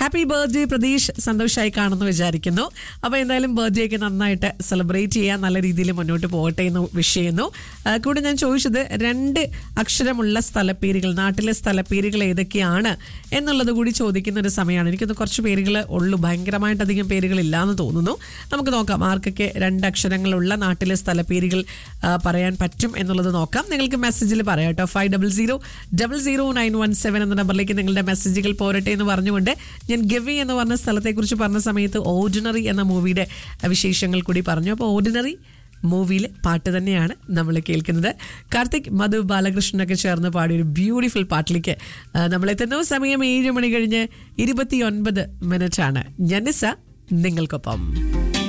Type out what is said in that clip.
happy birthday Pratheesh സന്തോഷമായി കാണുന്നു വിചാരിക്കുന്നു അപ്പോൾ എന്തായാലും ബർത്ത്ഡേ ഒക്കെ നന്നായിട്ട് സെലിബ്രേറ്റ് ചെയ്യാൻ നല്ല രീതിയിൽ മുന്നോട്ട് പോകട്ടെ എന്ന് വിഷ് ചെയ്യുന്നു ആ, കൂടെ ഞാൻ ചോദിച്ചത് രണ്ട് അക്ഷരമുള്ള സ്ഥലപ്പേരുകൾ നാട്ടിലെ സ്ഥലപ്പേരുകൾ ഏതൊക്കെയാണ് എന്നുള്ളത് കൂടി ചോദിക്കുന്ന ഒരു സമയമാണ് എനിക്കൊന്ന് കുറച്ച് പേരുകൾ ഉള്ളൂ ഭയങ്കരമായിട്ട് അധികം പേരുകൾ ഇല്ലാന്ന് തോന്നുന്നു നമുക്ക് നോക്കാം ആർക്കൊക്കെ രണ്ട് അക്ഷരങ്ങളുള്ള നാട്ടിലെ സ്ഥലപ്പേരുകൾ ആ, പറയാൻ പറ്റും എന്നുള്ളത് നോക്കാം നിങ്ങൾക്ക് മെസ്സേജിൽ പറയാം കേട്ടോ five double zero double zero nine one seven എന്ന നമ്പറിലേക്ക് നിങ്ങളുടെ മെസ്സേജുകൾ പോരട്ടെ എന്ന് പറഞ്ഞുകൊണ്ട് ഞാൻ ഗവി എന്ന് പറഞ്ഞ സ്ഥലത്തെക്കുറിച്ച് പറഞ്ഞ സമയത്ത് ഓർഡിനറി എന്ന മൂവിയുടെ വിശേഷങ്ങൾ കൂടി പറഞ്ഞു അപ്പോൾ ഓർഡിനറി മൂവിയിലെ പാട്ട് തന്നെയാണ് നമ്മൾ കേൾക്കുന്നത് കാർത്തിക് മധു ബാലകൃഷ്ണനൊക്കെ ചേർന്ന് പാടിയ ഒരു ബ്യൂട്ടിഫുൾ പാട്ടിലേക്ക് ആ, നമ്മൾ എത്തുന്നു സമയം ഏഴ് മണി കഴിഞ്ഞ് ഇരുപത്തി ഒൻപത് മിനിറ്റാണ് ജനിസ നിങ്ങൾക്കൊപ്പം